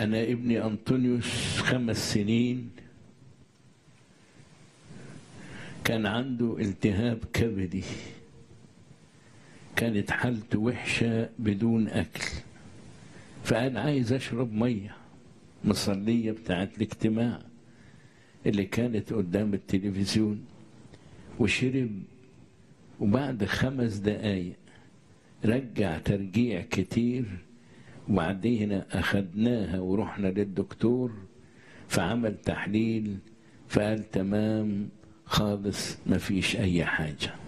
أنا ابني أنطونيوس خمس سنين كان عنده التهاب كبدي كانت حالته وحشة بدون أكل فقال عايز أشرب مية مصلية بتاعت الاجتماع اللي كانت قدام التلفزيون وشرب وبعد خمس دقايق رجع ترجيع كتير وبعدين أخدناها ورحنا للدكتور فعمل تحليل فقال تمام خالص مفيش أي حاجة